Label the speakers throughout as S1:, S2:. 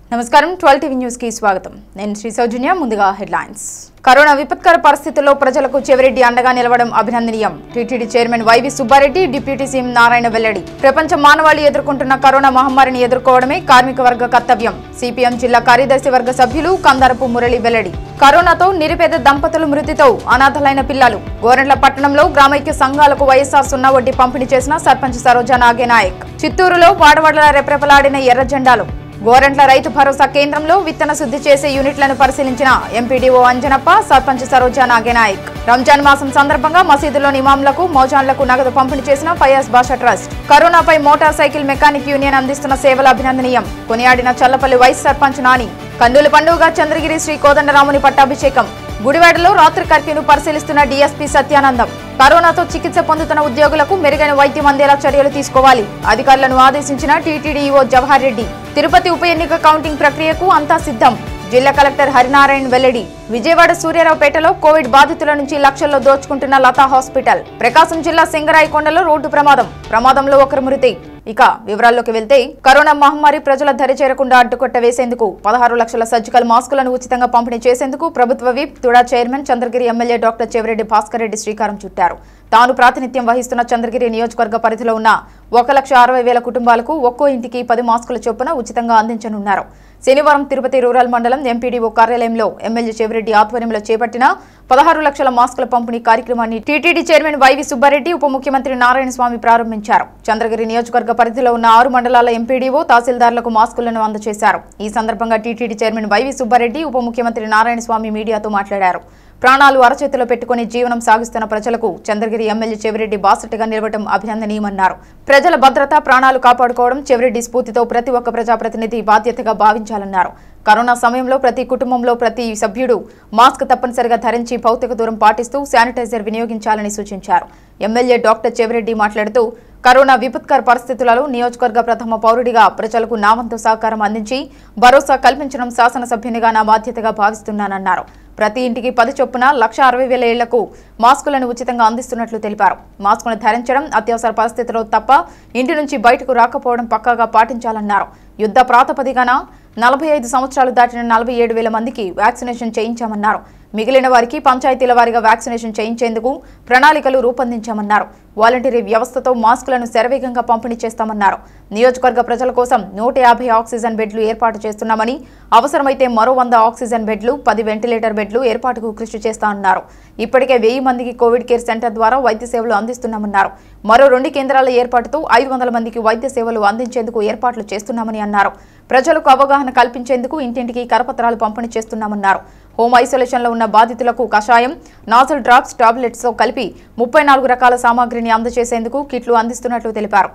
S1: నమస్కారం twelve TV news కి స్వాగతం నేను శ్రీ సౌజన్య ముందుగా హెడ్లైన్స్ కరోనా విపత్కర పరిస్థితుల్లో ప్రజలకు చెవిరెడ్డి అండగా నిలవడం అభినందనీయం TTD chairman YV Subbareddy deputy CM Narayana వెల్లడి ప్రపంచ మానవాళి ఎదుర్కొంటున్న కరోనా మహమ్మారిని ఎదుర్కోవడమే కార్మిక వర్గ కర్తవ్యం సిపిఎం జిల్లా కార్యదర్శి వర్గ సభ్యులు కందరపు మురళి వెల్లడి కరోనాతో నిరుపేద దంపతులు మృతితో అనాథలైన పిల్లలు గోరెంట్ల పట్టణంలో గ్రామైక్య సంఘాలకు వైఎస్ఆర్ సున్నా వడ్డీ పంపిణీ చేసిన సర్పంచ్ సరోజా నాగేనాయక్ చిత్తూరులో వాడవాడల రెప్రెపలాడిన ఎర్ర జెండాలు గోరంట్ల రైతు భరోసా కేంద్రంలో విత్తన శుద్ధి చేసే యూనిట్లను పరిశీలించిన ఎంపీడీఓ అంజనప్ప సర్పంచ్ సరోజా నాగేనాయక్ రంజాన్ మాసం సందర్భంగా మసీదులోని ఇమాంలకు మోజాన్లకు నగదు పంపిణీ చేసిన ఫయాజ్ బాషా ట్రస్ట్ కరోనాపై మోటార్ సైకిల్ మెకానిక్ యూనియన్ అందిస్తున్న సేవలు అభినందనీయం కొనియాడిన చల్లపల్లి వైస్ సర్పంచ్ నాని కందుల పండుగ చంద్రగిరి శ్రీ కోదండరాముని పట్టాభిషేకం గుడివాడలో రాత్రి కర్ఫ్యూను పరిశీలిస్తున్న డీఎస్పీ సత్యానందం కరోనాతో చికిత్స పొందుతున్న ఉద్యోగులకు మెరుగైన వైద్యం అందేలా చర్యలు తీసుకోవాలి అధికారులను ఆదేశించిన టీటీడీఈఓ జవహర్ రెడ్డి తిరుపతి ఉప ఎన్నిక కౌంటింగ్ ప్రక్రియకు అంతా సిద్ధం జిల్లా కలెక్టర్ హరినారాయణ వెల్లడి విజయవాడ సూర్యారావుపేటలో కోవిడ్ బాధితుల నుంచి లక్షల్లో దోచుకుంటున్న లతా హాస్పిటల్ ప్రకాశం జిల్లా సింగరాయకొండలో రోడ్డు ప్రమాదం ప్రమాదంలో ఒకరు మృతి ఇక వివరాల్లోకి వెళ్తే కరోనా మహమ్మారి ప్రజల ధరి చేరకుండా అడ్డుకొట్ట వేసేందుకు పదహారు లక్షల సర్జికల్ మాస్కులను ఉచితంగా పంపిణీ చేసేందుకు ప్రభుత్వ whip TUDA chairman Chandragiri MLA doctor Chevireddy Bhaskar Reddy శ్రీకారం చుట్టారు తాను ప్రాతినిధ్యం వహిస్తున్న చంద్రగిరి నియోజకవర్గ పరిధిలో ఉన్న ఒక లక్ష అరవై వేల కుటుంబాలకు ఒక్కో ఇంటికి పది మాస్కుల చొప్పున ఉచితంగా అందించనున్నారు శనివారం తిరుపతి రూరల్ మండలం ఎంపీడీఓ కార్యాలయంలో ఎమ్మెల్యే చెవిరెడ్డి ఆధ్వర్యంలో చేపట్టిన పదహారు లక్షల మాస్కుల పంపిణీ కార్యక్రమాన్ని టీటీడీ చైర్మన్ వైవి సుబ్బారెడ్డి ఉప ముఖ్యమంత్రి నారాయణ స్వామి ప్రారంభించారు చంద్రగిరి నియోజకవర్గ పరిధిలో ఉన్న ఆరు మండలాల ఎంపీడీఓ తహసీల్దార్లకు మాస్కులను అందజేశారు ఈ సందర్భంగా టీటీడీ చైర్మన్ వైవి సుబ్బారెడ్డి ఉప ముఖ్యమంత్రి నారాయణ స్వామి మీడియాతో మాట్లాడారు ప్రాణాలు అరచేతిలో పెట్టుకుని జీవనం సాగిస్తున్న ప్రజలకు చంద్రగిరి ఎమ్మెల్యే చెవిరెడ్డి బాసటగా నిలవడం అభినందనీయమన్నారు ప్రజల భద్రత ప్రాణాలు కాపాడుకోవడం చెవిరెడ్డి స్ఫూర్తితో ప్రతి ఒక్క ప్రజాప్రతినిధి బాధ్యతగా భావించాలన్నారు కరోనా సమయంలో ప్రతి కుటుంబంలో ప్రతి సభ్యుడు మాస్క్ తప్పనిసరిగా ధరించి భౌతిక దూరం పాటిస్తూ శానిటైజర్ వినియోగించాలని సూచించారు ఎమ్మెల్యే డాక్టర్ చెవిరెడ్డి మాట్లాడుతూ కరోనా విపత్కర పరిస్థితులలో నియోజకవర్గ ప్రథమ పౌరుడిగా ప్రజలకు నా వంతు సహకారం అందించి భరోసా కల్పించడం శాసనసభ్యునిగా నా బాధ్యతగా భావిస్తున్నానన్నారు ప్రతి ఇంటికి పది చొప్పున లక్ష అరవై వేల ఏళ్లకు మాస్కులను ఉచితంగా అందిస్తున్నట్లు తెలిపారు మాస్కును ధరించడం అత్యవసర పరిస్థితిలో తప్ప ఇంటి నుంచి బయటకు రాకపోవడం పక్కాగా పాటించాలన్నారు యుద్ధ ప్రాతిపదికన నలభై ఐదు సంవత్సరాలు దాటిన నలభై ఏడు వేల మందికి వ్యాక్సినేషన్ చేయించామన్నారు మిగిలిన వారికి పంచాయతీల వారీగా వ్యాక్సినేషన్ చేయించేందుకు ప్రణాళికలు రూపొందించామన్నారు వాలంటీరీ వ్యవస్థతో మాస్కులను శరవేగంగా పంపిణీ చేస్తామన్నారు నియోజకవర్గ ప్రజల కోసం నూట యాభై ఆక్సిజన్ బెడ్లు ఏర్పాటు చేస్తున్నామని అవసరమైతే మరో వంద ఆక్సిజన్ బెడ్లు పది వెంటిలేటర్ బెడ్లు ఏర్పాటుకు కృషి చేస్తామన్నారు ఇప్పటికే వెయ్యి మందికి కోవిడ్ కేర్ సెంటర్ ద్వారా వైద్య సేవలు అందిస్తున్నామన్నారు మరో రెండు కేంద్రాల ఏర్పాటుతో ఐదు వందల మందికి వైద్య సేవలు అందించేందుకు ఏర్పాట్లు చేస్తున్నామని అన్నారు ప్రజలకు అవగాహన కల్పించేందుకు ఇంటింటికి కరపత్రాలు పంపిణీ చేస్తున్నామన్నారు హోమ్ ఐసోలేషన్లో ఉన్న బాధితులకు కషాయం నాజల్ డ్రాప్స్ టాబ్లెట్స్తో కలిపి ముప్పై నాలుగు రకాల సామాగ్రిని అందజేసేందుకు కిట్లు అందిస్తున్నట్లు తెలిపారు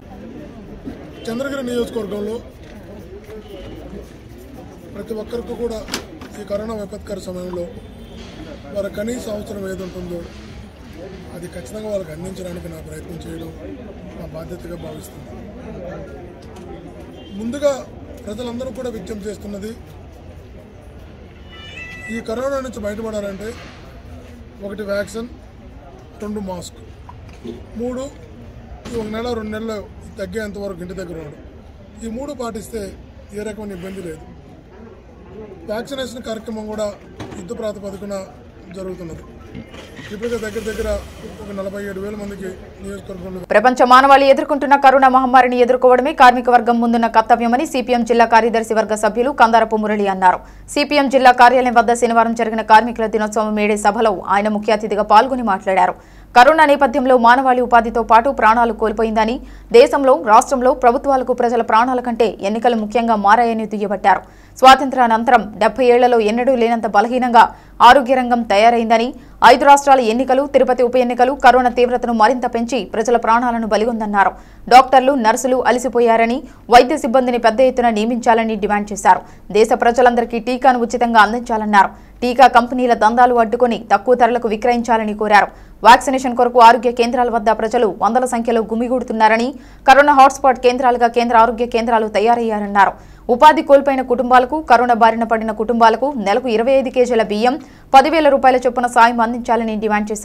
S2: చంద్రగిరి నియోజకవర్గంలో ప్రతి ఒక్కరికి కూడా ఈ కరోనా విపత్కర సమయంలో వారి కనీస అవసరం ఏది ఉంటుందో అది ఖచ్చితంగా వాళ్ళకి అందించడానికి నా ప్రయత్నం చేయడం నా బాధ్యతగా భావిస్తుంది ముందుగా ప్రజలందరూ కూడా విజ్ఞప్తి చేస్తున్నది ఈ కరోనా నుంచి బయటపడాలంటే ఒకటి వ్యాక్సిన్ రెండు మాస్క్ మూడు ఈ ఒక నెల రెండు నెలలు తగ్గేంత వరకు ఇంటి దగ్గర ఉండడం ఈ మూడు పాటిస్తే ఏ రకమైన ఇబ్బంది లేదు వ్యాక్సినేషన్ కార్యక్రమం కూడా యుద్ధ ప్రాతిపదికన జరుగుతున్నది ఇప్పటికే దగ్గర దగ్గర ఒక నలభై ఏడు వేల మందికి నియోజకవర్గంలో
S1: ప్రపంచ మానవాళి ఎదుర్కొంటున్న కరోనా మహమ్మారిని ఎదుర్కోవడమే కార్మిక వర్గం ముందున్న కర్తవ్యమని సిపిఎం జిల్లా కార్యదర్శి వర్గ సభ్యులు కందారపు మురళి అన్నారు సిపిఎం జిల్లా కార్యాలయం వద్ద శనివారం జరిగిన కార్మికుల దినోత్సవం మేడే సభలో ఆయన ముఖ్య అతిథిగా పాల్గొని మాట్లాడారు కరోనా నేపథ్యంలో మానవాళి ఉపాధితో పాటు ప్రాణాలు కోల్పోయిందని దేశంలో రాష్ట్రంలో ప్రభుత్వాలకు ప్రజల ప్రాణాల కంటే ఎన్నికలు ముఖ్యంగా మారాయని దుయ్యబట్టారు స్వాతంత్రానంతరం డెబ్బై ఏళ్లలో ఎన్నడూ లేనంత బలహీనంగా ఆరోగ్య రంగం తయారైందని ఐదు రాష్ట్రాల ఎన్నికలు తిరుపతి ఉప ఎన్నికలు కరోనా తీవ్రతను మరింత పెంచి ప్రజల ప్రాణాలను బలిగొందన్నారు డాక్టర్లు నర్సులు అలసిపోయారని వైద్య సిబ్బందిని పెద్ద ఎత్తున నియమించాలని డిమాండ్ చేశారు దేశ ప్రజలందరికీ టీకాను ఉచితంగా అందించాలన్నారు టీకా కంపెనీల దందాలు అడ్డుకొని తక్కువ ధరలకు విక్రయించాలని కోరారు వ్యాక్సినేషన్ కొరకు ఆరోగ్య కేంద్రాల వద్ద ప్రజలు వందల సంఖ్యలో గుమిగూడుతున్నారని కరోనా హాట్స్పాట్ కేంద్రాలుగా కేంద్ర ఆరోగ్య కేంద్రాలు తయారయ్యారన్నారు ఉపాధి కోల్పోయిన కుటుంబాలకు కరోనా బారిన పడిన కుటుంబాలకు నెలకు ఇరవై ఐదు కేజీల బియ్యం పదివేల రూపాయల చొప్పున సాయం అందించాలని డిమాండ్ చేశారు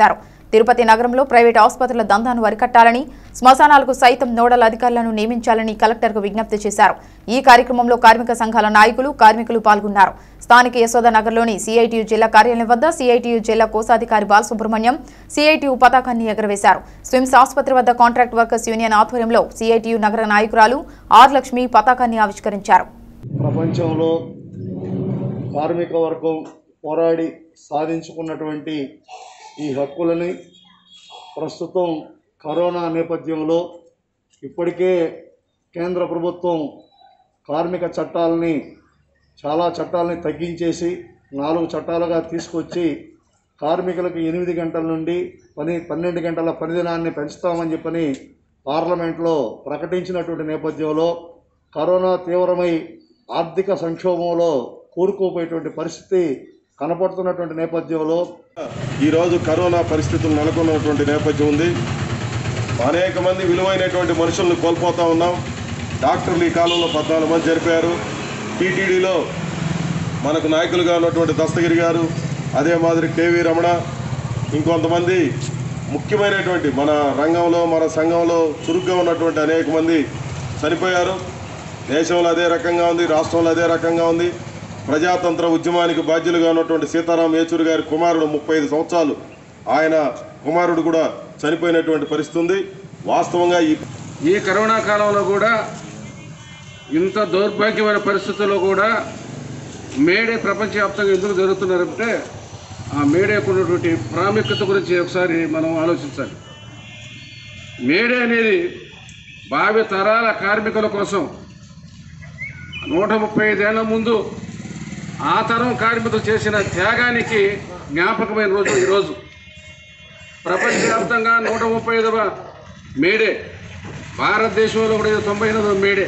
S1: తిరుపతి నగరంలో ప్రైవేట్ ఆసుపత్రుల దందాను అరికట్టాలని శ్మశానాలకు సైతం నోడల్ అధికారులను నియమించాలని కలెక్టర్కు విజ్ఞప్తి చేశారు ఈ కార్యక్రమంలో కార్మిక సంఘాల నాయకులు కార్మికులు పాల్గొన్నారు స్థానిక యశోద నగర్లోని సిఐటియు జిల్లా కార్యాలయం వద్ద సిఐటియు జిల్లా కోశాధికారి బాలసుబ్రహ్మణ్యం సిఐటియు పతాకాన్ని ఎగరవేశారు స్విమ్స్ ఆసుపత్రి వద్ద కాంట్రాక్ట్ వర్కర్స్ యూనియన్ ఆధ్వర్యంలో సిఐటియు నగర నాయకురాలు ఆర్ లక్ష్మి పతాకాన్ని ఆవిష్కరించారు
S3: ప్రపంచంలో కార్మిక వర్గం పోరాడి సాధించుకున్నటువంటి ఈ హక్కులని ప్రస్తుతం కరోనా నేపథ్యంలో ఇప్పటికే కేంద్ర ప్రభుత్వం కార్మిక చట్టాలని చాలా చట్టాలని తగ్గించేసి నాలుగు చట్టాలుగా తీసుకొచ్చి కార్మికులకు ఎనిమిది గంటల నుండి పని పన్నెండు గంటల పనిదినాన్ని పెంచుతామని చెప్పని పార్లమెంట్లో ప్రకటించినటువంటి నేపథ్యంలో కరోనా తీవ్రమై ఆర్థిక సంక్షోభంలో కూరుకుపోయేటువంటి పరిస్థితి కనపడుతున్నటువంటి నేపథ్యంలో
S4: ఈరోజు కరోనా పరిస్థితులు నెలకొన్నటువంటి నేపథ్యం ఉంది అనేక మంది విలువైనటువంటి మనుషులను కోల్పోతా ఉన్నాం డాక్టర్లు ఈ కాలంలో పద్నాలుగు మంది జరిపారు టీటీడీలో మనకు నాయకులుగా ఉన్నటువంటి దస్తగిరి గారు అదే మాదిరి కేవీ రమణ ఇంకొంతమంది ముఖ్యమైనటువంటి మన రంగంలో మన సంఘంలో చురుగ్గా ఉన్నటువంటి అనేక మంది చనిపోయారు దేశంలో అదే రకంగా ఉంది రాష్ట్రంలో అదే రకంగా ఉంది ప్రజాతంత్ర ఉద్యమానికి బాధ్యులుగా ఉన్నటువంటి సీతారాం యేచూరి గారి కుమారుడు ముప్పై ఐదు సంవత్సరాలు ఆయన కుమారుడు కూడా చనిపోయినటువంటి పరిస్థితి ఉంది వాస్తవంగా ఈ
S5: ఈ కరోనా కాలంలో కూడా ఇంత దౌర్భాగ్యమైన పరిస్థితుల్లో కూడా మేడే ప్రపంచవ్యాప్తంగా ఎందుకు జరుగుతున్నారంటే ఆ మేడేకు ఉన్నటువంటి ప్రాముఖ్యత గురించి ఒకసారి మనం ఆలోచించాలి మేడే అనేది భావి తరాల కార్మికుల కోసం నూట ముప్పై ఐదేళ్ల ముందు ఆ తరం కార్మికులు చేసిన త్యాగానికి జ్ఞాపకమైన రోజు ఈరోజు ప్రపంచవ్యాప్తంగా నూట ముప్పై ఐదవ మేడే భారతదేశంలో కూడా ఇది తొంభై ఎనిమిదవ మేడే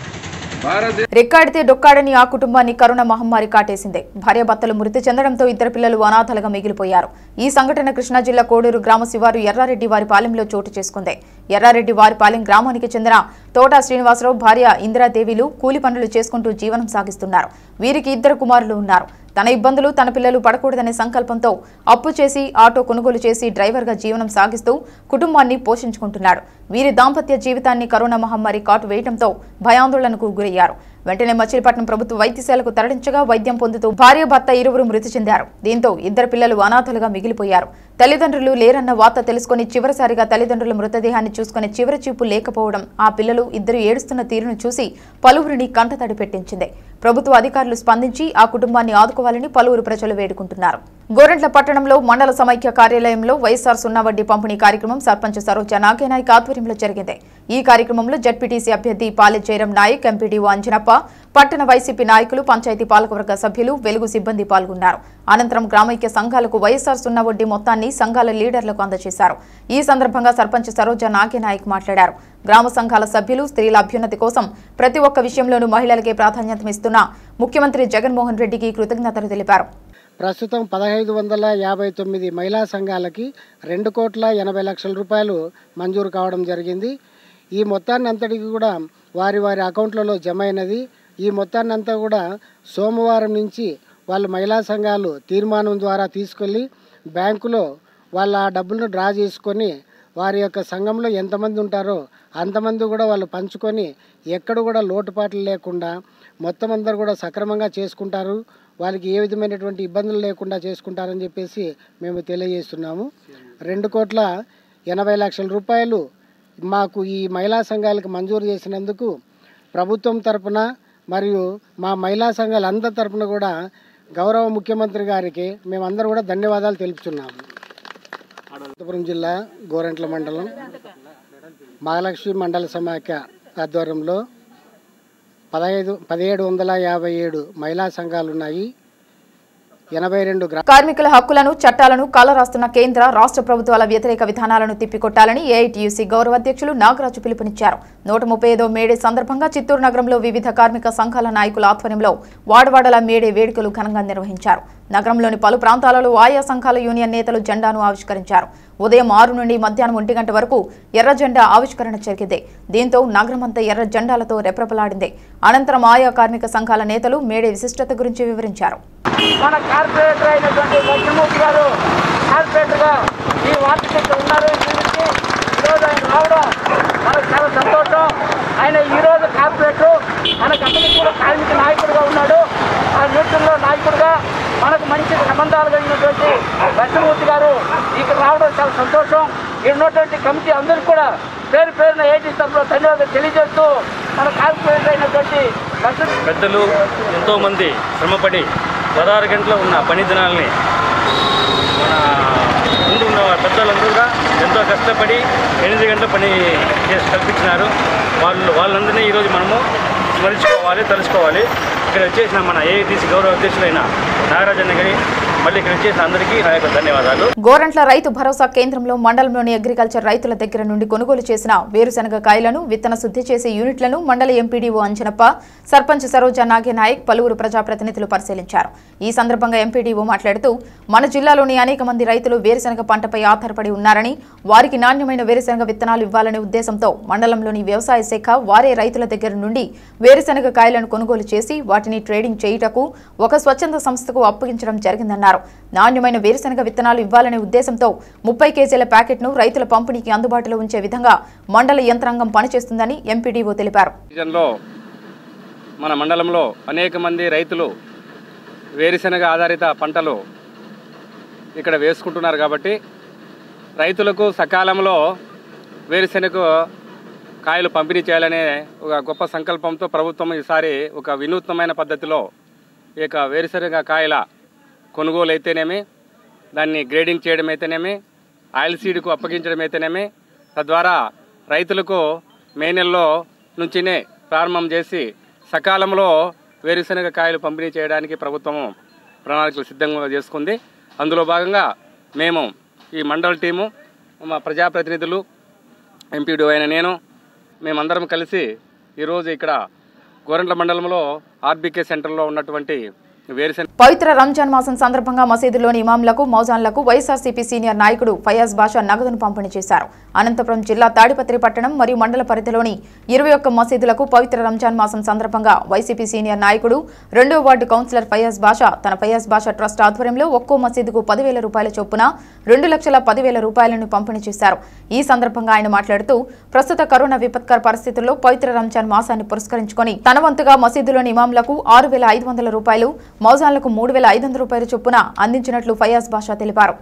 S5: భారతదేశ
S1: రెక్కాడితే డొక్కాడని ఆ కుటుంబాన్ని కరోనా మహమ్మారి కాటేసింది భార్యాభర్తలు మృతి చెందడంతో ఇద్దరు పిల్లలు అనాథలుగా మిగిలిపోయారు ఈ సంఘటన కృష్ణా జిల్లా కోడూరు గ్రామ శివారు ఎర్రారెడ్డి వారి పాలెంలో చోటు చేసుకుంది ఎర్రారెడ్డి వారి పాలెం గ్రామానికి చెందిన తోటా శ్రీనివాసరావు భార్య ఇందిరాదేవిలు కూలి పనులు చేసుకుంటూ జీవనం సాగిస్తున్నారు వీరికి ఇద్దరు కుమారులు ఉన్నారు తన ఇబ్బందులు తన పిల్లలు పడకూడదనే సంకల్పంతో అప్పు చేసి ఆటో కొనుగోలు చేసి డ్రైవర్గా జీవనం సాగిస్తూ కుటుంబాన్ని పోషించుకుంటున్నాడు వీరి దాంపత్య జీవితాన్ని కరోనా మహమ్మారి కాటు వేయడంతో భయాందోళనకు గురయ్యారు వెంటనే మచిలీపట్నం ప్రభుత్వ వైద్యశాలకు తరలించగా వైద్యం పొందుతూ భార్య భర్త ఇరువురు మృతి చెందారు దీంతో ఇద్దరు పిల్లలు అనాథలుగా మిగిలిపోయారు తల్లిదండ్రులు లేరన్న వార్త తెలుసుకుని చివరిసారిగా తల్లిదండ్రుల మృతదేహాన్ని చూసుకునే చివరి చూపు లేకపోవడం ఆ పిల్లలు ఇద్దరు ఏడుస్తున్న తీరును చూసి పలువురిని కంటతడి పెట్టించింది ప్రభుత్వ అధికారులు స్పందించి ఆ కుటుంబాన్ని ఆదుకోవాలని పలువురు ప్రజలు వేడుకుంటున్నారు గోరెంట్ల పట్టణంలో మండల సమైక్య కార్యాలయంలో వైఎస్ఆర్ సున్నా వడ్డీ పంపిణీ కార్యక్రమం సర్పంచ్ సరోజ నాగేనాయక్ ఆధ్వర్యంలో జరిగింది ఈ కార్యక్రమంలో జడ్పీటీసీ అభ్యర్థి పాలె జయరం నాయక్ ఎంపీడీఓ అంజనప్ప పట్టణ వైసీపీ నాయకులు పంచాయతీ పాలకవర్గ సభ్యులు వెలుగు సిబ్బంది పాల్గొన్నారు అనంతరం గ్రామైక్య సంఘాలకు వైఎస్ఆర్ సున్నా వడ్డీ మొత్తాన్ని సంఘాల లీడర్లకు అందజేశారు ఈ సందర్భంగా సర్పంచ్ సరోజ నాగేనాయక్ మాట్లాడారు గ్రామ సంఘాల సభ్యులు స్త్రీల అభ్యున్నతి కోసం ప్రతి ఒక్క విషయంలోనూ మహిళలకే ప్రాధాన్యతమిస్తున్న ముఖ్యమంత్రి జగన్మోహన్ రెడ్డికి కృతజ్ఞతలు తెలిపారు
S6: ప్రస్తుతం పదహైదు వందల యాభై తొమ్మిది మహిళా సంఘాలకి రెండు కోట్ల ఎనభై లక్షల రూపాయలు మంజూరు కావడం జరిగింది ఈ మొత్తాన్ని అంతటికి కూడా వారి వారి అకౌంట్లలో జమ అయినది ఈ మొత్తాన్ని అంతా కూడా సోమవారం నుంచి వాళ్ళ మహిళా సంఘాలు తీర్మానం ద్వారా తీసుకెళ్ళి బ్యాంకులో వాళ్ళ ఆ డబ్బులను డ్రా చేసుకొని వారి యొక్క సంఘంలో ఎంతమంది ఉంటారో అంతమంది కూడా వాళ్ళు పంచుకొని ఎక్కడ కూడా లోటుపాట్లు లేకుండా మొత్తం అందరు కూడా సక్రమంగా చేసుకుంటారు వాళ్ళకి ఏ విధమైనటువంటి ఇబ్బందులు లేకుండా చేసుకుంటారని చెప్పేసి మేము తెలియజేస్తున్నాము రెండు కోట్ల ఎనభై లక్షల రూపాయలు మాకు ఈ మహిళా సంఘాలకు మంజూరు చేసినందుకు ప్రభుత్వం తరపున మరియు మా మహిళా సంఘాలందరి తరపున కూడా గౌరవ ముఖ్యమంత్రి గారికి మేమందరూ కూడా ధన్యవాదాలు తెలుపుతున్నాము అనంతపురం జిల్లా గోరంట్ల మండలం మహాలక్ష్మి మండల సమాఖ్య ఆధ్వర్యంలో పదహైదు పదిహేడు వందల యాభై ఏడు మహిళా సంఘాలు ఉన్నాయి ఎనభై రెండు గ్రా
S1: కార్మికుల హక్కులను చట్టాలను కాలరాస్తున్న కేంద్ర రాష్ట్ర ప్రభుత్వాల వ్యతిరేక విధానాలను తిప్పికొట్టాలని ఏఐటీయూసీ గౌరవ అధ్యక్షులు నాగరాజు పిలుపునిచ్చారు నూట ముప్పై ఐదో మేడే సందర్భంగా చిత్తూరు నగరంలో వివిధ కార్మిక సంఘాల నాయకుల ఆధ్వర్యంలో వాడవాడల మేడే వేడుకలు ఘనంగా నిర్వహించారు నగరంలోని పలు ప్రాంతాలలో ఆయా సంఘాల యూనియన్ నేతలు జెండాను ఆవిష్కరించారు ఉదయం ఆరు నుండి మధ్యాహ్నం ఒంటి గంట వరకు ఎర్ర జెండా ఆవిష్కరణ జరిగింది దీంతో నగరమంతా ఎర్ర జెండాలతో రెప్రపలాడింది అనంతరం ఆయా కార్మిక సంఘాల నేతలు మేడే విశిష్టత గురించి వివరించారు
S7: మన కార్పొరేటర్ అయినటువంటి లక్ష్మూర్తి గారు కార్పొరేటర్గా ఈ వార్డుకి ఇక్కడ ఉన్నారు ఈ నుంచి ఈరోజు ఆయన రావడం మనకు చాలా సంతోషం ఆయన ఈరోజు కార్పొరేటర్ మనకు అతనికి కూడా కార్మిక నాయకుడిగా ఉన్నాడు ఆ నేతల్లో నాయకుడిగా మనకు మంచి సంబంధాలు కలిగినటువంటి లక్ష్మూర్తి గారు ఇక్కడ రావడం చాలా సంతోషం ఇక్కడ ఉన్నటువంటి కమిటీ అందరికీ కూడా పేరు పేరున ఏటీ తరఫున ధన్యవాదాలు తెలియజేస్తూ మన కార్పొరేటర్ అయినటువంటి లక్ష్మీ
S8: పెద్దలు ఎంతోమంది శ్రమపడి పదహారు గంటలు ఉన్న పని దినాల్ని మన ముందు ఉన్న పెద్దలందరూ ఎంతో కష్టపడి ఎనిమిది గంటల పని చేసి కల్పించినారు వాళ్ళు వాళ్ళందరినీ ఈరోజు మనము స్మరించుకోవాలి తలుచుకోవాలి ఇక్కడ వచ్చేసిన మన ఏఐటీసీ గౌరవ అధ్యక్షులైన నాగరాజన్న గారి మళ్ళీ ఇక్కడ వచ్చేసిన అందరికీ నా యొక్క ధన్యవాదాలు
S1: గోరంట్ల రైతు భరోసా కేంద్రంలో మండలంలోని అగ్రికల్చర్ రైతుల దగ్గర నుండి కొనుగోలు చేసిన వేరుశనగ కాయలను విత్తన శుద్ధి చేసే యూనిట్లను మండల ఎంపీడీఓ అంజనప్ప సర్పంచ్ సరోజా నాగేనాయక్ పలువురు ప్రజాప్రతినిధులు పరిశీలించారు ఈ సందర్భంగా ఎంపీడీఓ మాట్లాడుతూ మన జిల్లాలోని అనేక మంది రైతులు వేరుశనగ పంటపై ఆధారపడి ఉన్నారని వారికి నాణ్యమైన వేరుశనగ విత్తనాలు ఇవ్వాలనే ఉద్దేశంతో మండలంలోని వ్యవసాయ శాఖ వారే రైతుల దగ్గర నుండి వేరుశనగ కాయలను కొనుగోలు చేసి వాటిని ట్రేడింగ్ చేయుటకు ఒక స్వచ్ఛంద సంస్థకు అప్పగించడం జరిగిందన్నారు నాణ్యమైన వేరుశనగ విత్తనాలు ఇవ్వాలనే ఉద్దేశంతో ముప్పై కేజీల ప్యాకెట్ను రైతుల పంపిణీకి అందుబాటులో ఉంచే విధంగా మండల యంత్రాంగం పనిచేస్తుందని ఎంపీడీఓ తెలిపారు
S8: సీజన్లో మన మండలంలో అనేక మంది రైతులు వేరుశెనగ ఆధారిత పంటలు ఇక్కడ వేసుకుంటున్నారు కాబట్టి రైతులకు సకాలంలో వేరుశెనగ కాయలు పంపిణీ చేయాలనే ఒక గొప్ప సంకల్పంతో ప్రభుత్వం ఈసారి ఒక వినూత్నమైన పద్ధతిలో ఈ యొక్క వేరుశెనగ కాయల కొనుగోలు అయితేనేమి దాన్ని గ్రేడింగ్ చేయడం అయితేనేమి ఆయిల్ సీడ్కు అప్పగించడం అయితేనేమి తద్వారా రైతులకు మే నెలలో నుంచినే ప్రారంభం చేసి సకాలంలో వేరుశెనగ కాయలు పంపిణీ చేయడానికి ప్రభుత్వం ప్రణాళికలు సిద్ధంగా చేసుకుంది అందులో భాగంగా మేము ఈ మండల టీము మా ప్రజాప్రతినిధులు ఎంపీడీ అయిన నేను మేమందరం కలిసి ఈరోజు ఇక్కడ గోరంట్ల మండలంలో ఆర్బీకే సెంటర్లో ఉన్నటువంటి వేరుశెనగ
S1: పవిత్ర రంజాన్ మాసం సందర్భంగా మసీదులోని ఇమాంలకు మౌజాన్లకు వైఎస్ఆర్సీపీ సీనియర్ నాయకుడు ఫయాజ్ బాషా నగదును పంపిణీ చేశారు అనంతపురం జిల్లా తాడిపత్రి పట్టణం మరియు మండల పరిధిలోని ఇరవై ఒక్క మసీదులకు పవిత్ర రంజాన్ మాసం సందర్భంగా వైసీపీ సీనియర్ నాయకుడు రెండో వార్డు కౌన్సిలర్ ఫయాజ్ బాషా తన ఫయాజ్ బాషా ట్రస్ట్ ఆధ్వర్యంలో ఒక్కో మసీదుకు పదివేల రూపాయల చొప్పున రెండు లక్షల పదివేల రూపాయలను పంపిణీ చేశారు ఈ సందర్భంగా ఆయన మాట్లాడుతూ ప్రస్తుత కరోనా విపత్కర పరిస్థితుల్లో పవిత్ర రంజాన్ మాసాన్ని పురస్కరించుకొని తన వంతుగా మసీదులోని ఇమాంలకు ఆరు వేల ఐదు వందల రూపాయలు మౌజాన్లకు మూడు వేల ఐదు వందల రూపాయల చొప్పున అందించినట్లు ఫయాజ్ బాషా తెలిపారు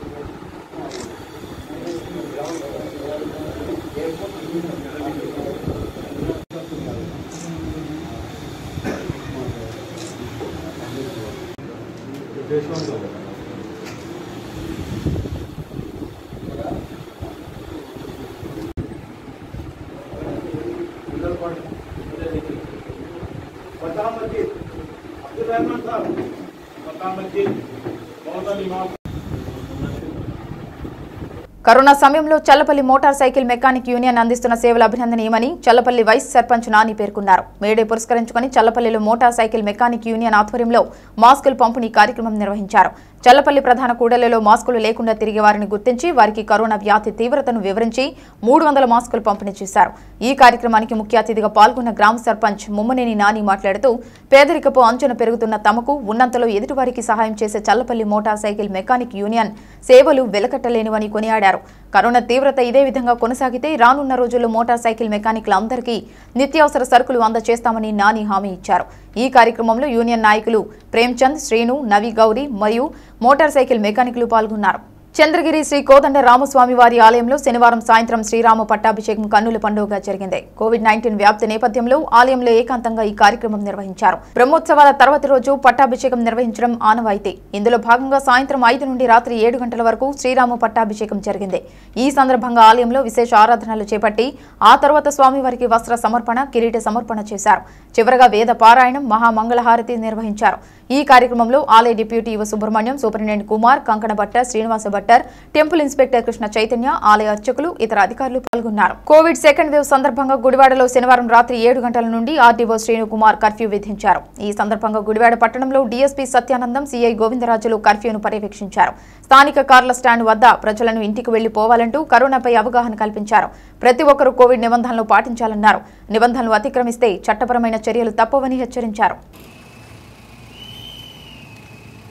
S1: కరోనా సమయంలో Challapalli motorcycle mechanic union అందిస్తున్న సేవలు అభినందనీయమని చల్లపల్లి వైస్ సర్పంచ్ నాని పేర్కొన్నారు మేడే పురస్కరించుకుని చల్లపల్లిలో మోటార్ సైకిల్ మెకానిక్ యూనియన్ ఆధ్వర్యంలో మాస్కులు పంపిణీ కార్యక్రమం నిర్వహించారు చల్లపల్లి ప్రధాన కూడలిలో మాస్కులు లేకుండా తిరిగే వారిని గుర్తించి వారికి కరోనా వ్యాధి తీవ్రతను వివరించి మూడు వందల మాస్కులు పంపిణీ చేశారు ఈ కార్యక్రమానికి ముఖ్య అతిథిగా పాల్గొన్న గ్రామ సర్పంచ్ ముమ్మనేని నాని మాట్లాడుతూ పేదరికపు అంచున పెరుగుతున్న తమకు ఉన్నంతలో ఎదుటివారికి సహాయం చేసే Challapalli motorcycle mechanic union సేవలు వెలకట్టలేనివని కొనియాడారు కరోనా తీవ్రత ఇదే విధంగా కొనసాగితే రానున్న రోజుల్లో మోటార్ సైకిల్ మెకానిక్లందరికీ నిత్యావసర సరుకులు అందజేస్తామని నాని హామీ ఇచ్చారు ఈ కార్యక్రమంలో యూనియన్ నాయకులు ప్రేమ్చంద్ శ్రీను నవి గౌరి మరియు మోటార్ సైకిల్ మెకానికులు పాల్గొన్నారు చంద్రగిరి శ్రీ కోదండ రామస్వామి వారి ఆలయంలో శనివారం సాయంత్రం శ్రీరామ పట్టాభిషేకం కన్నుల పండుగగా జరిగింది కోవిడ్ నైన్టీన్ వ్యాప్తి నేపథ్యంలో ఆలయంలో ఏకాంతంగా ఈ కార్యక్రమం నిర్వహించారు బ్రహ్మోత్సవాల తర్వాతి రోజు పట్టాభిషేకం నిర్వహించడం ఆనవాయితీ ఇందులో భాగంగా సాయంత్రం ఐదు నుండి రాత్రి ఏడు గంటల వరకు శ్రీరామ పట్టాభిషేకం జరిగింది ఈ సందర్భంగా ఆలయంలో విశేష ఆరాధనలు చేపట్టి ఆ తర్వాత స్వామివారికి వస్త్ర సమర్పణ కిరీట సమర్పణ చేశారు చివరగా వేద పారాయణం మహామంగళహారతి నిర్వహించారు ఈ కార్యక్రమంలో ఆలయ డిప్యూటీ యువ Subrahmanyam superintendent Kumar Kankana Bhattar Srinivasa Bhattar temple inspector Krishna Chaitanya ఆలయ అర్చకులు ఇతర అధికారులు పాల్గొన్నారు కోవిడ్ సెకండ్ వేవ్ సందర్భంగా గుడివాడలో శనివారం రాత్రి ఏడు గంటల నుండి ఆర్డీఓ శ్రీను కుమార్ కర్ఫ్యూ విధించారు ఈ సందర్భంగా గుడివాడ పట్టణంలో డీఎస్పీ సత్యానందం సీఐ గోవిందరాజులు కర్ఫ్యూను పర్యవేక్షించారు స్థానిక కార్ల స్టాండ్ వద్ద ప్రజలను ఇంటికి వెళ్లి పోవాలంటూ కరోనాపై అవగాహన కల్పించారు ప్రతి ఒక్కరూ కోవిడ్ నిబంధనలు పాటించాలన్నారు నిబంధనలు అతిక్రమిస్తే చట్టపరమైన చర్యలు తప్పవని హెచ్చరించారు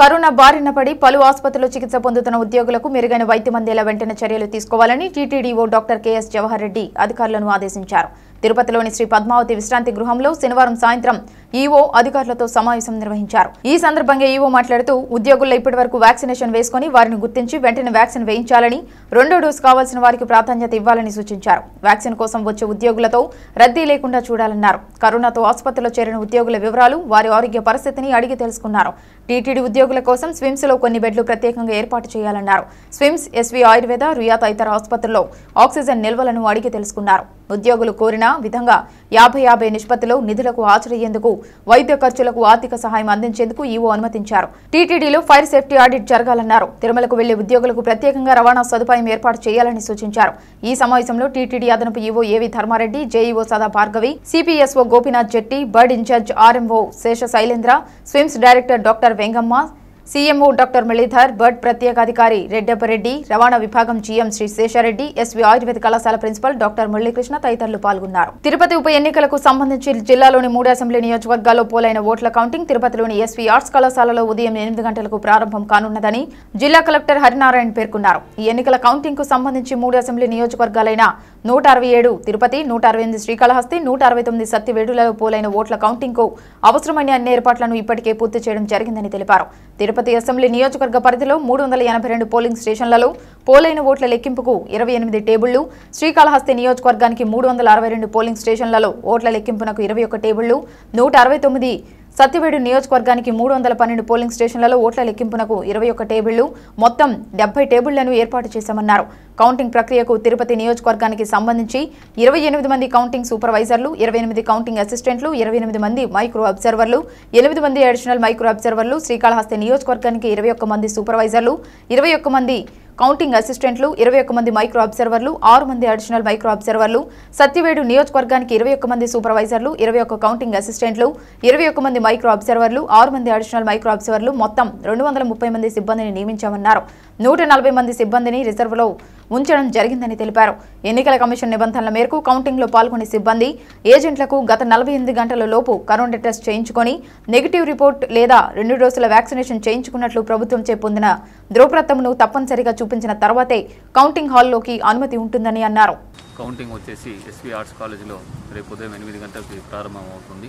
S1: కరోనా బారిన పడి పలు ఆసుపత్రుల్లో చికిత్స పొందుతున్న ఉద్యోగులకు మెరుగైన వైద్యం అందేలా వెంటనే చర్యలు తీసుకోవాలని TTD EO doctor KS Jawahar Reddy అధికారులను ఆదేశించారు తిరుపతిలోని శ్రీ పద్మావతి విశ్రాంతి గృహంలో శనివారం సాయంత్రం ఈవో అధికారులతో సమావేశం నిర్వహించారు ఈ సందర్భంగా ఈవో మాట్లాడుతూ ఉద్యోగుల్లో ఇప్పటి వరకు వ్యాక్సినేషన్ వేసుకుని వారిని గుర్తించి వెంటనే వ్యాక్సిన్ వేయించాలని రెండో డోస్ కావాల్సిన వారికి ప్రాధాన్యత ఇవ్వాలని సూచించారు వ్యాక్సిన్ కోసం వచ్చే ఉద్యోగులతో రద్దీ లేకుండా చూడాలన్నారు కరోనాతో ఆసుపత్రిలో చేరిన ఉద్యోగుల వివరాలు వారి ఆరోగ్య పరిస్థితిని అడిగి తెలుసుకున్నారు టీటీడీ ఉద్యోగుల కోసం స్విమ్స్ లో కొన్ని బెడ్లు ప్రత్యేకంగా ఏర్పాటు చేయాలన్నారు స్విమ్స్ ఎస్వి ఆయుర్వేద రుయా తదితర ఆసుపత్రుల్లో ఆక్సిజన్ నిల్వలను అడిగి తెలుసుకున్నారు ఉద్యోగులు కోరిన విధంగా యాభై యాభై నిష్పత్తిలో నిధులకు హాజరయ్యేందుకు వైద్య ఖర్చులకు ఆర్థిక సహాయం అందించేందుకు ఈవో అనుమతించారు టీటీడీలో ఫైర్ సేఫ్టీ ఆడిట్ జరగాలన్నారు తిరుమలకు వెళ్లే ఉద్యోగులకు ప్రత్యేకంగా రవాణా సదుపాయం ఏర్పాటు చేయాలని సూచించారు ఈ సమావేశంలో టీటీడీ అదనపు ఈవో ఏవి Dharmareddy JEO Sada Bhargavi CPSO Gopinath Jetti BIRRD incharge RMO Sesha Sailendra SVIMS director doctor Vengamma CMO doctor Muralidhar BIRRD ప్రత్యేకాధికారి రెడ్డప్పరెడ్డి రవాణా విభాగం జీఎం శ్రీ శేషారెడ్డి ఎస్వి ఆయుర్వేద కళాశాల ప్రిన్సిపల్ డాక్టర్ మురళీకృష్ణ తదితరులు పాల్గొన్నారు తిరుపతి ఉప ఎన్నికలకు సంబంధించి జిల్లాలోని మూడు అసెంబ్లీ నియోజకవర్గాల్లో పోలైన ఓట్ల కౌంటింగ్ తిరుపతిలోని ఎస్వి ఆర్ట్స్ కళాశాలలో ఉదయం ఎనిమిది గంటలకు ప్రారంభం కానున్నదని జిల్లా కలెక్టర్ హరినారాయణ పేర్కొన్నారు ఈ ఎన్నికల కౌంటింగ్ కు సంబంధించి మూడు అసెంబ్లీ నియోజకవర్గాలైన నూట అరవై ఏడు తిరుపతి నూట అరవై ఎనిమిది శ్రీకాళహస్తి నూట అరవై తొమ్మిది సత్యవేడులలో పోలైన ఓట్ల కౌంటింగ్ కు అవసరమైన అన్ని ఏర్పాట్లను ఇప్పటికే పూర్తి చేయడం జరిగిందని తెలిపారు తిరుపతి అసెంబ్లీ నియోజకవర్గ పరిధిలో మూడు వందల ఎనభై రెండు పోలింగ్ స్టేషన్లలో పోలైన ఓట్ల లెక్కింపుకు ఇరవై ఎనిమిది టేబుళ్లు శ్రీకాళహస్తి నియోజకవర్గానికి మూడు వందల అరవై రెండు పోలింగ్ స్టేషన్లలో ఓట్ల లెక్కింపునకు ఇరవై ఒక్క టేబుళ్లు నూట అరవై తొమ్మిది సత్యవేడు నియోజకవర్గానికి మూడు వందల పన్నెండు పోలింగ్ స్టేషన్లలో ఓట్ల లెక్కింపునకు ఇరవై ఒక్క టేబుళ్లు మొత్తం డెబ్బై టేబుళ్లను ఏర్పాటు చేశామన్నారు కౌంటింగ్ ప్రక్రియకు తిరుపతి నియోజకవర్గానికి సంబంధించి ఇరవై ఎనిమిది మంది కౌంటింగ్ సూపర్వైజర్లు ఇరవై ఎనిమిది కౌంటింగ్ అసిస్టెంట్లు ఇరవై ఎనిమిది మంది మైక్రో అబ్జర్వర్లు ఎనిమిది మంది అడిషనల్ మైక్రో అబ్జర్వర్లు శ్రీకాళహస్తి నియోజకవర్గానికి ఇరవై ఒక్క మంది సూపర్వైజర్లు ఇరవై ఒక్క మంది కౌంటింగ్ అసిస్టెంట్లు ఇరవై ఒక్క మంది మైక్రో అబ్జర్వర్లు ఆరు మంది అడిషనల్ మైక్రో అబ్జర్వర్లు సత్యవేడు నియోజకవర్గానికి ఇరవై ఒక్క మంది సూపర్వైజర్లు ఇరవై ఒక్క కౌంటింగ్ అసిస్టెంట్లు ఇరవై ఒక్క మంది మైక్రో అబ్జర్వర్లు ఆరు మంది అడిషనల్ మైక్రో అబ్జర్వర్లు మొత్తం రెండు వందల ముప్పై మంది సిబ్బందిని నియమించామన్నారు నూట నలభై మంది సిబ్బందిని రిజర్వులో ఉంచడం జరిగిందని తెలిపారు ఎన్నికల కమిషన్ నిబంధనల మేరకు కౌంటింగ్లో పాల్గొనే సిబ్బంది ఏజెంట్లకు గత నలభై ఎనిమిది గంటల లోపు కరోనా టెస్ట్ చేయించుకొని నెగిటివ్ రిపోర్ట్ లేదా రెండు డోసుల వ్యాక్సినేషన్ చేయించుకున్నట్లు ప్రభుత్వంచే పొందిన ధ్రువపత్రమును తప్పనిసరిగా చూపించిన తర్వాతే కౌంటింగ్ హాల్లోకి అనుమతి ఉంటుందని అన్నారు
S9: కౌంటింగ్ వచ్చేసి ఎస్వి ఆర్ట్స్ కాలేజీలో రేపు ఉదయం ఎనిమిది గంటలకి ప్రారంభం అవుతుంది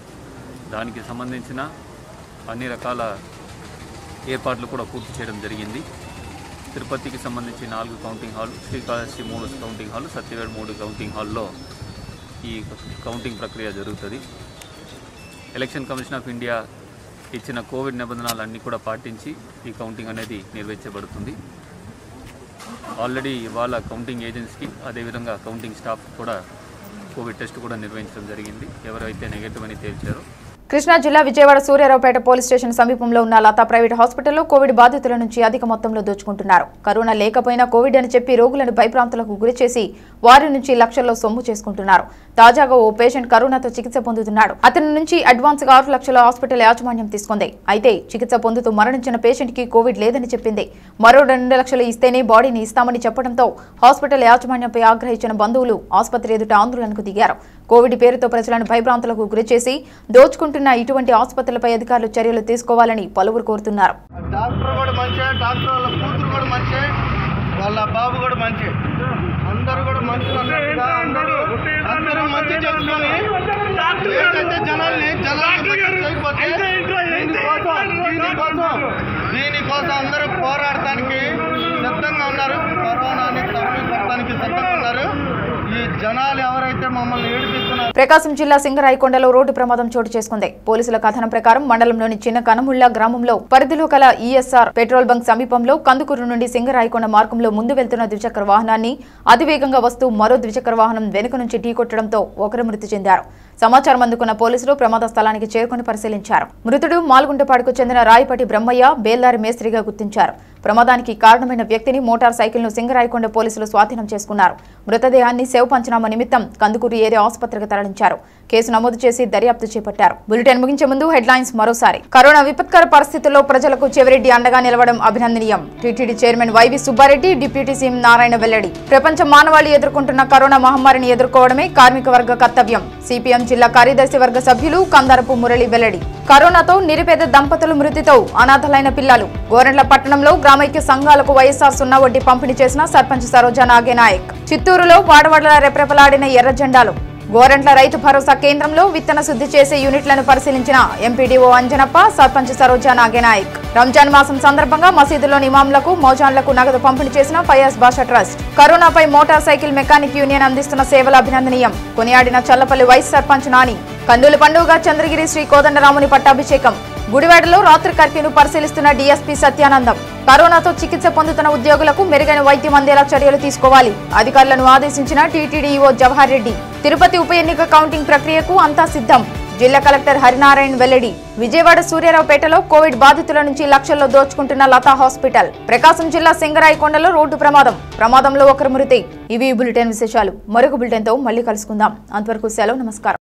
S9: దానికి సంబంధించిన అన్ని రకాల ఏర్పాట్లు కూడా పూర్తి చేయడం జరిగింది తిరుపతికి సంబంధించి నాలుగు కౌంటింగ్ హాల్ శ్రీకాళహస్తి మూడు కౌంటింగ్ హాల్ సత్యవేడ్ మూడు కౌంటింగ్ హాల్లో ఈ కౌంటింగ్ ప్రక్రియ జరుగుతుంది ఎలక్షన్ కమిషన్ ఆఫ్ ఇండియా ఇచ్చిన కోవిడ్ నిబంధనలన్నీ కూడా పాటించి ఈ కౌంటింగ్ అనేది నిర్వహించబడుతుంది ఆల్రెడీ ఇవాళ కౌంటింగ్ ఏజెంట్స్కి అదేవిధంగా కౌంటింగ్ స్టాఫ్ కూడా కోవిడ్ టెస్ట్ కూడా నిర్వహించడం జరిగింది ఎవరైతే నెగటివ్ అని తేల్చారో
S1: కృష్ణా జిల్లా విజయవాడ సూర్యారావుపేట పోలీస్ స్టేషన్ సమీపంలో ఉన్న లతా ప్రైవేట్ హాస్పిటల్లో కోవిడ్ బాధితుల నుంచి అధిక మొత్తంలో దోచుకుంటున్నారు కరోనా లేకపోయినా కోవిడ్ అని చెప్పి రోగులను భయప్రాంతులకు గురి చేసి వారి నుంచి లక్షల్లో సొమ్ము చేసుకుంటున్నారు తాజాగా ఓ పేషెంట్ కరోనాతో చికిత్స పొందుతున్నాడు అతని నుంచి అడ్వాన్స్ గా ఆరు లక్షల హాస్పిటల్ యాజమాన్యం తీసుకుంది అయితే చికిత్స పొందుతూ మరణించిన పేషెంట్ కి కోవిడ్ లేదని చెప్పింది మరో రెండు లక్షలు ఇస్తేనే బాడీని ఇస్తామని చెప్పడంతో హాస్పిటల్ యాజమాన్యంపై ఆగ్రహించిన బంధువులు ఆసుపత్రి ఎదుట ఆందోళనకు దిగారు కోవిడ్ పేరుతో ప్రజలను భయభ్రాంతులకు గురిచేసి దోచుకుంటున్న ఇటువంటి ఆసుపత్రులపై అధికారులు చర్యలు తీసుకోవాలని పలువురు కోరుతున్నారు
S3: డాక్టర్ కూడా మంచి డాక్టర్ వాళ్ళ కూతురు కూడా మంచి వాళ్ళ బాబు కూడా మంచి అందరూ కూడా మనుషులు అన్నట్టుగా అందరూ అందరూ మంచి చేసుకొని ఏంటంటే జనాల్ని జనాల్ని చేయకపోతే దీనికోసం దీనికోసం దీనికోసం అందరూ పోరాడటానికి సిద్ధంగా ఉన్నారు కరోనాని తరిమి కొట్టడానికి సిద్ధంగా ఉన్నారు ఈ జనాలు ఎవరైతే మమ్మల్ని ఏడిపిస్తున్నారు
S1: ప్రకాశం జిల్లా సింగరాయకొండలో రోడ్డు ప్రమాదం చోటు చేసుకుంది పోలీసుల కథనం ప్రకారం మండలంలోని చిన్న కనముళ్ల గ్రామంలో పరిధిలో కల ఈఎస్ఆర్ పెట్రోల్ బంక్ సమీపంలో కందుకూరు నుండి సింగరాయకొండ మార్గంలో ముందు వెళ్తున్న ద్విచక్ర వాహనాన్ని అతివేగంగా వస్తూ మరో ద్విచక్ర వాహనం వెనుక నుంచి ఢీకొట్టడంతో ఒకరు మృతి చెందారు సమాచారం అందుకున్న పోలీసులు ప్రమాద స్థలానికి చేరుకుని పరిశీలించారు మృతుడు మాల్గుంటపాడుకు చెందిన రాయపటి బ్రహ్మయ్య బేల్దారి మేస్త్రిగా గుర్తించారు ప్రమాదానికి కారణమైన వ్యక్తిని మోటార్ సైకిల్ను సింగరాయకొండ పోలీసులు స్వాధీనం చేసుకున్నారు మృతదేహాన్ని శవ పంచనామా నిమిత్తం కందుకూరు ఏరియా ఆసుపత్రికి తరలించారు కేసు నమోదు చేసి దర్యాప్తు చేపట్టారు బులెటిన్ ముగించే ముందు హెడ్లైన్స్ మరోసారి కరోనా విపత్కర పరిస్థితుల్లో ప్రజలకు చెవిరెడ్డి అండగా నిలవడం అభినందనీయం TTD chairman YV Subbareddy deputy CM Narayana వెల్లడి ప్రపంచ మానవాళి ఎదుర్కొంటున్న కరోనా మహమ్మారిని ఎదుర్కోవడమే కార్మిక వర్గ కర్తవ్యం సిపిఎం జిల్లా కార్యదర్శి వర్గ సభ్యులు కందరపు మురళి వెల్లడి కరోనాతో నిరుపేద దంపతుల మృతితో అనాథలైన పిల్లలు గోరెంట్ల పట్టణంలో గ్రామైక్య సంఘాలకు వైఎస్ఆర్ సున్నా వడ్డీ పంపిణీ చేసిన సర్పంచ్ సరోజా నాగేనాయక్ చిత్తూరులో వాడవాడల రెప్రెపలాడిన ఎర్ర జెండాలు గోరంట్ల రైతు భరోసా కేంద్రంలో విత్తన శుద్ధి చేసే యూనిట్లను పరిశీలించిన ఎంపీడీఓ అంజనప్ప సర్పంచ్ సరోజా నాగేనాయక్ రంజాన్ మాసం సందర్భంగా మసీదులోని ఇమాంలకు మోజాన్లకు నగదు పంపిణీ చేసిన ఫయాజ్ బాషా ట్రస్ట్ కరోనాపై మోటార్ సైకిల్ మెకానిక్ యూనియన్ అందిస్తున్న సేవలు అభినందనీయం కొనియాడిన చల్లపల్లి వైస్ సర్పంచ్ నాని కందుల పండుగ చంద్రగిరి శ్రీ కోదండరాముని పట్టాభిషేకం గుడివాడలో రాత్రి కర్ఫ్యూను పరిశీలిస్తున్న డీఎస్పీ సత్యానందం కరోనాతో చికిత్స పొందుతున్న ఉద్యోగులకు మెరుగైన వైద్యం అందేలా చర్యలు తీసుకోవాలి అధికారులను ఆదేశించిన టీటీడీఈఓ జవహర్ రెడ్డి తిరుపతి ఉప ఎన్నిక కౌంటింగ్ ప్రక్రియకు అంతా సిద్ధం జిల్లా కలెక్టర్ హరినారాయణ వెల్లడి విజయవాడ సూర్యారావుపేటలో కోవిడ్ బాధితుల నుంచి లక్షల్లో దోచుకుంటున్న లతా హాస్పిటల్ ప్రకాశం జిల్లా సింగరాయకొండలో రోడ్డు ప్రమాదం ప్రమాదంలో ఒకరు మృతి ఇవి ఈ బులెటిన్ విశేషాలు మరొక బులెటిన్తో మళ్ళీ కలుసుకుందాం అంతవరకు సెలవు నమస్కారం